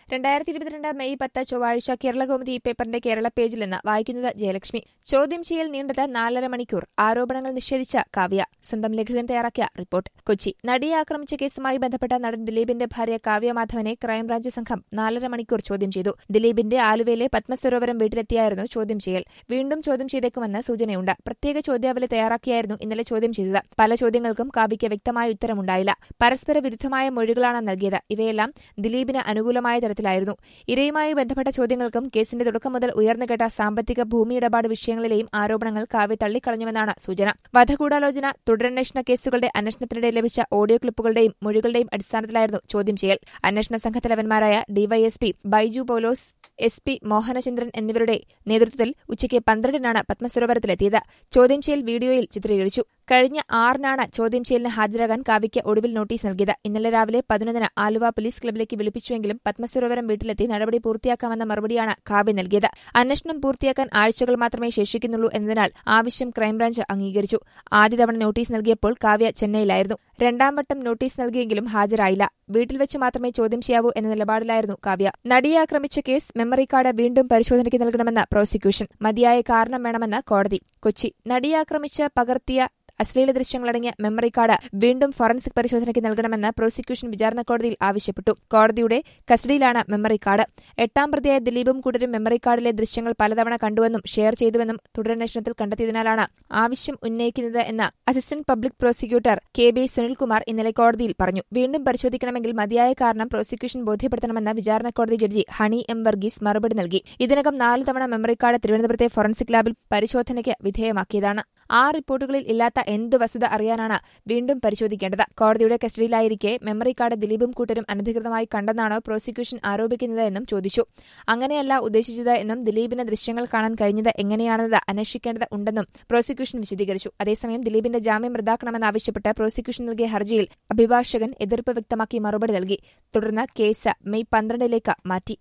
രണ്ടായിരത്തി ഇരുപത്തിരണ്ട് മെയ് പത്ത് ചൊവ്വാഴ്ച കേരളകൗമുദി പേപ്പറിന്റെ കേരള പേജിൽ നിന്ന് വായിക്കുന്നത് ജയലക്ഷ്മി ചോദ്യം ചെയ്യൽ നീണ്ടത് നാലര മണിക്കൂർ ആരോപണങ്ങൾ നിഷേധിച്ച കാവ്യ സ്വന്തം ലേഖകൻ തയ്യാറാക്കിയ റിപ്പോർട്ട് കൊച്ചി നടിയെ ആക്രമിച്ച കേസുമായി ബന്ധപ്പെട്ട നടൻ ദിലീപിന്റെ ഭാര്യ കാവ്യ മാധവനെ ക്രൈംബ്രാഞ്ച് സംഘം നാലര മണിക്കൂർ ചോദ്യം ചെയ്തു ദിലീപിന്റെ ആലുവയിലെ പത്മസരോവരം വീട്ടിലെത്തിയായിരുന്നു ചോദ്യം ചെയ്യൽ വീണ്ടും ചോദ്യം ചെയ്തേക്കുമെന്ന് സൂചനയുണ്ട് പ്രത്യേക ചോദ്യാവലി തയ്യാറാക്കിയായിരുന്നു ഇന്നലെ ചോദ്യം ചെയ്തത് പല ചോദ്യങ്ങൾക്കും കാവ്യയ്ക്ക് വ്യക്തമായ ഉത്തരമുണ്ടായില്ല പരസ്പര വിരുദ്ധമായ മൊഴികളാണ് നൽകിയത് ഇവയെല്ലാം ദിലീപിന് അനുകൂലമായ തരത്തിലായിരുന്നു ഇരയുമായി ബന്ധപ്പെട്ട ചോദ്യങ്ങൾക്കും കേസിന്റെ തുടക്കം മുതൽ ഉയർന്നുകേട്ട സാമ്പത്തിക ഭൂമി ഇടപാട് വിഷയങ്ങളിലെയും ആരോപണങ്ങൾ കാവ്യ തള്ളിക്കളഞ്ഞുവെന്നാണ് സൂചന വധഗൂഢാലോചന തുടരന്വേഷണ കേസുകളുടെ അന്വേഷണത്തിനിടെ ലഭിച്ച ഓഡിയോ ക്ലിപ്പുകളുടെയും മൊഴികളുടെയും അടിസ്ഥാനത്തിലായിരുന്നു ചോദ്യം ചെയ്യൽ അന്വേഷണ സംഘത്തലവന്മാരായ DYSP Biju Paulose S P Mohanachandran എന്നിവരുടെ നേതൃത്വത്തിൽ ഉച്ചയ്ക്ക് പന്ത്രണ്ടിനാണ് പത്മസരോവരത്തിലെത്തിയത് ചോദ്യം ചെയ്യൽ വീഡിയോയിൽ ചിത്രീകരിച്ചു കഴിഞ്ഞ ആറിനാണ് ചോദ്യം ചെയ്യലിന് ഹാജരാകാൻ കാവ്യയ്ക്ക് ഒടുവിൽ നോട്ടീസ് നൽകിയത് ഇന്നലെ രാവിലെ പതിനൊന്നിന് ആലുവ പോലീസ് ക്ലബിലേക്ക് വിളിപ്പിച്ചുവെങ്കിലും പത്മസരോവരം വീട്ടിലെത്തി നടപടി പൂർത്തിയാക്കാമെന്ന മറുപടിയാണ് കാവ്യ നൽകിയത് അന്വേഷണം പൂർത്തിയാക്കാൻ ആഴ്ചകൾ മാത്രമേ ശേഷിക്കുന്നുള്ളൂ എന്നതിനാൽ ആവശ്യം ക്രൈംബ്രാഞ്ച് അംഗീകരിച്ചു ആദ്യ തവണ നോട്ടീസ് നൽകിയപ്പോൾ കാവ്യ ചെന്നൈയിലായിരുന്നു രണ്ടാം വട്ടം നോട്ടീസ് നൽകിയെങ്കിലും ഹാജരായില്ല വീട്ടിൽ വെച്ച് മാത്രമേ ചോദ്യം ചെയ്യാവൂ എന്ന നിലപാടിലായിരുന്നു കാവ്യ നടിയെ ആക്രമിച്ച കേസ് മെമ്മറി കാർഡ് വീണ്ടും പരിശോധനയ്ക്ക് നൽകണമെന്ന് പ്രോസിക്യൂഷൻ മതിയായ കാരണം വേണമെന്ന് കോടതി കൊച്ചി നടിയെ ആക്രമിച്ച് പകർത്തിയ അശ്ലീല ദൃശ്യങ്ങളടങ്ങിയ മെമ്മറി കാർഡ് വീണ്ടും ഫോറൻസിക് പരിശോധനയ്ക്ക് നൽകണമെന്ന് പ്രോസിക്യൂഷൻ വിചാരണ കോടതിയിൽ ആവശ്യപ്പെട്ടു കോടതിയുടെ കസ്റ്റഡിയിലാണ് മെമ്മറി കാർഡ് എട്ടാം പ്രതിയായ ദിലീപും കൂട്ടരും മെമ്മറി കാർഡിലെ ദൃശ്യങ്ങൾ പലതവണ കണ്ടുവെന്നും ഷെയർ ചെയ്തുവെന്നും തുടരന്വേഷണത്തിൽ കണ്ടെത്തിയതിനാലാണ് ആവശ്യം ഉന്നയിക്കുന്നത് എന്ന് assistant public prosecutor K B Sunilkumar ഇന്നലെ കോടതിയിൽ പറഞ്ഞു വീണ്ടും പരിശോധിക്കണമെങ്കിൽ മതിയായ കാരണം പ്രോസിക്യൂഷൻ ബോധ്യപ്പെടുത്തണമെന്ന് വിചാരണ കോടതി ജഡ്ജി ഹണി എം വർഗീസ് മറുപടി നൽകി ഇതിനകം നാല് തവണ മെമ്മറി കാർഡ് തിരുവനന്തപുരത്തെ ഫോറൻസിക് ലാബിൽ പരിശോധനയ്ക്ക് വിധേയമാക്കിയതാണ് ആ റിപ്പോർട്ടുകളിൽ ഇല്ലാത്ത എന്ത് വസ്തുത അറിയാനാണ് വീണ്ടും പരിശോധിക്കേണ്ടത് കോടതിയുടെ കസ്റ്റഡിയിലായിരിക്കെ മെമ്മറി കാർഡ് ദിലീപും കൂട്ടരും അനധികൃതമായി കണ്ടെന്നാണോ പ്രോസിക്യൂഷൻ ആരോപിക്കുന്നത് എന്നും ചോദിച്ചു അങ്ങനെയല്ല ഉദ്ദേശിച്ചത് എന്നും ദിലീപിന് ദൃശ്യങ്ങൾ കാണാൻ കഴിഞ്ഞത് എങ്ങനെയാണെന്നത് അന്വേഷിക്കേണ്ടത് ഉണ്ടെന്നും പ്രോസിക്യൂഷൻ വിശദീകരിച്ചു അതേസമയം ദിലീപിന്റെ ജാമ്യം റദ്ദാക്കണമെന്നാവശ്യപ്പെട്ട് പ്രോസിക്യൂഷൻ നൽകിയ ഹർജിയിൽ അഭിഭാഷകൻ എതിർപ്പ് വ്യക്തമാക്കി മറുപടി നൽകി തുടർന്ന് കേസ് മെയ് പന്ത്രണ്ടിലേക്ക് മാറ്റി